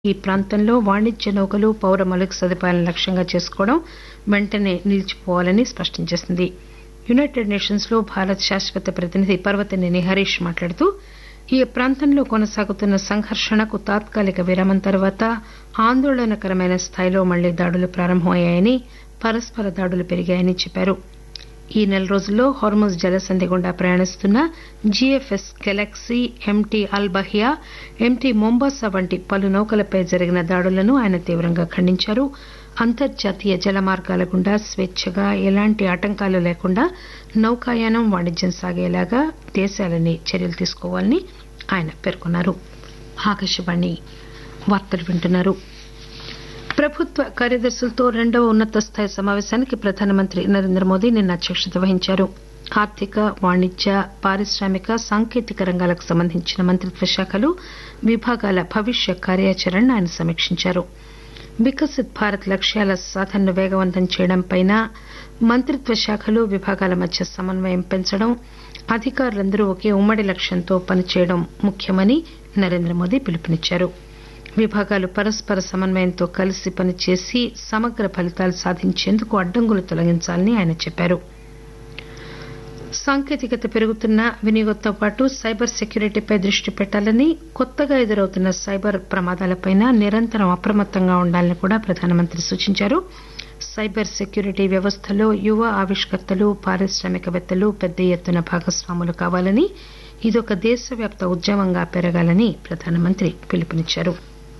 ఈ ప్రాంతంలో వాణిజ్య నౌకలు పౌర మౌలిక సదుపాయాలను లక్ష్యంగా చేసుకోవడం వెంటనే నిలిచిపోవాలని స్పష్టం చేసింది యునైటెడ్ నేషన్స్ లో భారత్ శాశ్వత ప్రతినిధి పర్వతనేని హరీష్ మాట్లాడుతూ ఈ ప్రాంతంలో కొనసాగుతున్న సంఘర్షణకు తాత్కాలిక విరామం తర్వాత ఆందోళనకరమైన స్థాయిలో మళ్లీ దాడులు ప్రారంభమయ్యాయని పరస్పర దాడులు పెరిగాయని చెప్పారు ఈ నెల రోజుల్లో హోర్ముజ్ జలసంధి గుండా ప్రయాణిస్తున్న GFS Galaxy MT Al Bahia MT Mombasa వంటి పలు నౌకలపై జరిగిన దాడులను ఆయన తీవ్రంగా ఖండించారు అంతర్జాతీయ జలమార్గాల గుండా స్వేచ్చగా ఎలాంటి ఆటంకాలు లేకుండా నౌకాయానం వాణిజ్యం సాగేలాగా దేశాలన్నీ చర్యలు తీసుకోవాలని ఆయన పేర్కొన్నారు ఆకాశవాణి వార్తలు వింటున్నారు ప్రభుత్వ కార్యదర్శులతో రెండవ ఉన్నత స్థాయి సమావేశానికి ప్రధానమంత్రి నరేంద్ర మోదీ నిన్న అధ్యక్షత వహించారు ఆర్థిక వాణిజ్య పారిశ్రామిక సాంకేతిక రంగాలకు సంబంధించిన మంత్రిత్వ శాఖలు విభాగాల భవిష్య కార్యాచరణను ఆయన సమీక్షించారు వికసిత్ భారత్ లక్ష్యాల సాధనను వేగవంతం చేయడంపై మంత్రిత్వ శాఖలు విభాగాల మధ్య సమన్వయం పెంచడం అధికారులందరూ ఒకే ఉమ్మడి లక్ష్యంతో పనిచేయడం ముఖ్యమని నరేంద్ర మోదీ పిలుపునిచ్చారు విభాగాలు పరస్పర సమన్వయంతో కలిసి పనిచేసి సమగ్ర ఫలితాలు సాధించేందుకు అడ్డంకులు తొలగించాలని ఆయన చెప్పారు సాంకేతికత పెరుగుతున్న వినియోగంతో పాటు సైబర్ సెక్యూరిటీపై దృష్టి పెట్టాలని కొత్తగా ఎదురవుతున్న సైబర్ ప్రమాదాలపై నిరంతరం అప్రమత్తంగా ఉండాలని కూడా ప్రధానమంత్రి సూచించారు సైబర్ సెక్యూరిటీ వ్యవస్థలో యువ ఆవిష్కర్తలు పారిశ్రామికవేత్తలు పెద్ద ఎత్తున భాగస్వాములు కావాలని ఇదొక దేశవ్యాప్త ఉద్యమంగా పెరగాలని ప్రధానమంత్రి పిలుపునిచ్చారు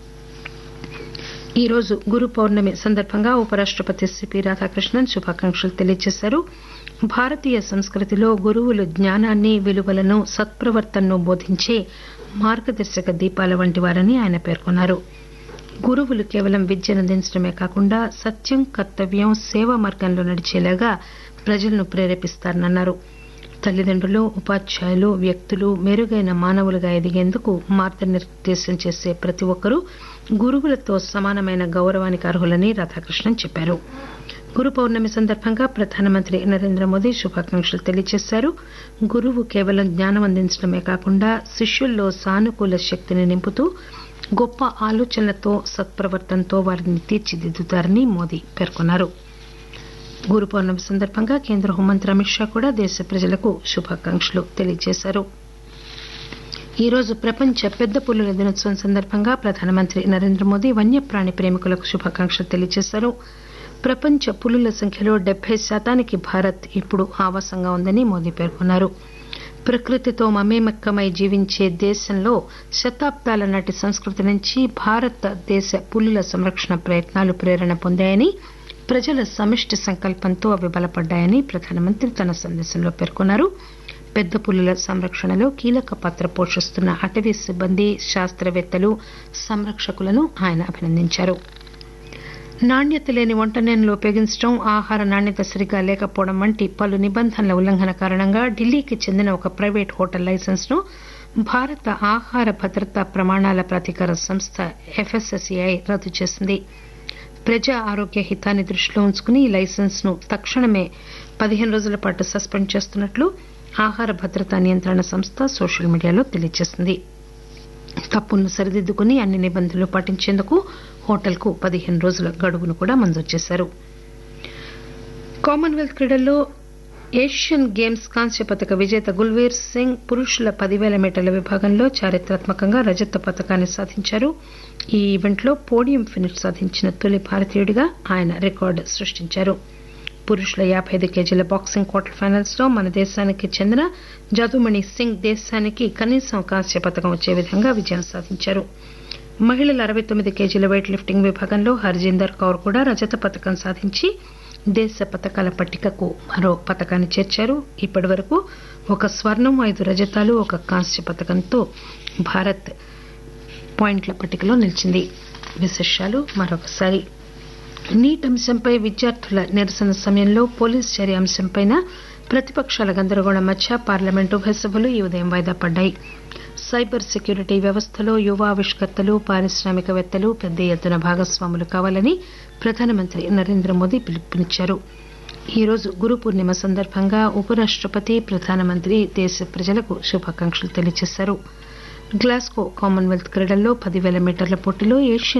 ఈ రోజు గురు పౌర్ణమి సందర్భంగా ఉపరాష్టపతి సిపి రాధాకృష్ణన్ శుభాకాంక్షలు తెలియజేశారు భారతీయ సంస్కృతిలో గురువులు జ్ఞానాన్ని విలువలను సత్ప్రవర్తనను బోధించే మార్గదర్శక దీపాల వంటి వారని ఆయన పేర్కొన్నారు గురువులు కేవలం విద్యనందించడమే కాకుండా సత్యం కర్తవ్యం సేవా మార్గంలో నడిచేలాగా ప్రజలను ప్రేరేపిస్తారన్నారు తల్లిదండ్రులు ఉపాధ్యాయులు వ్యక్తులు మెరుగైన మానవులుగా ఎదిగేందుకు మార్గనిర్దేశం చేసే ప్రతి ఒక్కరూ గురువులతో సమానమైన గౌరవానికి అర్హులని రాధాకృష్ణన్ చెప్పారు గురు పౌర్ణమి సందర్భంగా ప్రధానమంత్రి నరేంద్ర మోదీ శుభాకాంక్షలు తెలియజేశారు గురువు కేవలం జ్ఞానం అందించడమే కాకుండా శిష్యుల్లో సానుకూల శక్తిని నింపుతూ గొప్ప ఆలోచనలతో సత్ప్రవర్తనతో వారిని తీర్చిదిద్దుతారని మోదీ పేర్కొన్నారు గురు పౌర్ణమి సందర్భంగా కేంద్ర హోంమంత్రి అమిత్ షా కూడా దేశ ప్రజలకు శుభాకాంక్షలు తెలియజేశారు ఈ రోజు ప్రపంచ పెద్ద పులుల దినోత్సవం సందర్భంగా ప్రధానమంత్రి నరేంద్ర మోదీ వన్యప్రాణి ప్రేమికులకు శుభాకాంక్షలు తెలియజేశారు ప్రపంచ పులుల సంఖ్యలో డెబ్బై శాతానికి భారత్ ఇప్పుడు ఆవాసంగా ఉందని మోదీ పేర్కొన్నారు ప్రకృతితో మమేమక్కమై జీవించే దేశంలో శతాబ్దాల నాటి సంస్కృతి నుంచి భారతదేశ పులుల సంరక్షణ ప్రయత్నాలు ప్రేరణ పొందాయని ప్రజల సమిష్టి సంకల్పంతో అవి బలపడ్డాయని ప్రధానమంత్రి తన సందేశంలో పేర్కొన్నారు పెద్ద పులుల సంరక్షణలో కీలక పాత్ర పోషిస్తున్న అటవీ సిబ్బంది శాస్త్రవేత్తలు సంరక్షకులను ఆయన అభినందించారు నాణ్యత లేని వంట నూనెలు ఉపయోగించడం ఆహార నాణ్యత సరిగా లేకపోవడం వంటి పలు నిబంధనల ఉల్లంఘన కారణంగా ఢిల్లీకి చెందిన ఒక ప్రైవేట్ హోటల్ లైసెన్స్ ను భారత ఆహార భద్రతా ప్రమాణాల ప్రాధికార సంస్థ ఎఫ్ఎస్ఎస్ఏఐ రద్దు చేసింది ప్రజా ఆరోగ్య హితాన్ని దృష్టిలో ఉంచుకుని ఈ లైసెన్స్ ను తక్షణమే పదిహేను రోజుల పాటు సస్పెండ్ చేస్తున్నట్లు ఆహార భద్రతా నియంత్రణ సంస్థ సోషల్ మీడియాలో తెలియజేసింది తప్పును సరిదిద్దుకుని అన్ని నిబంధనలు పాటించేందుకు హోటల్కు పదిహేను రోజుల గడువును కూడా మంజూరు చేశారు కామన్వెల్త్ క్రీడల్లో ఏషియన్ గేమ్స్ కాంస్య పథక విజేత గుల్వీర్ సింగ్ పురుషుల పదివేల మీటర్ల విభాగంలో చారిత్రాత్మకంగా రజత పథకాన్ని సాధించారు ఈ ఈవెంట్లో పోడియం ఫినిష్ సాధించిన తొలి భారతీయుడిగా ఆయన రికార్డు సృష్టించారు పురుషుల యాబై ఐదు కేజీల బాక్సింగ్ క్వార్టర్ ఫైనల్స్ లో మన దేశానికి చెందిన జదుమణి సింగ్ దేశానికి కనీసం కాంస్య పథకం వచ్చే విధంగా విజయం సాధించారు మహిళల అరవై తొమ్మిది కేజీల వెయిట్ లిఫ్టింగ్ విభాగంలో హర్జీందర్ కౌర్ కూడా రజత పథకం సాధించి దేశ పథకాల పట్టికకు మరో పథకాన్ని చేర్చారు ఇప్పటి వరకు ఒక స్వర్ణం ఐదు రజతాలు ఒక కాంస్య పథకంతో భారత్ పాయింట్ల పట్టికలో నిలిచింది విశేషాలు మరొకసారి నీట్ అంశంపై విద్యార్థుల నిరసన సమయంలో పోలీస్ చర్య అంశంపై ప్రతిపక్షాల గందరగోళం మధ్య పార్లమెంటు ఉభయ సభలు ఈ ఉదయం వాయిదా పడ్డాయి సైబర్ సెక్యూరిటీ వ్యవస్థలో యువ ఆవిష్కర్తలు పారిశ్రామికవేత్తలు పెద్ద ఎత్తున భాగస్వాములు కావాలని ప్రధానమంత్రి నరేంద్ర మోదీ పిలుపునిచ్చారు ఈ రోజు గురు పూర్ణిమ సందర్భంగా ఉపరాష్టపతి ప్రధానమంత్రి దేశ ప్రజలకు శుభాకాంక్షలు తెలియజేశారు గ్లాస్గో కామన్వెల్త్ క్రీడల్లో పదివేల మీటర్ల పోటీలో ఏషియన్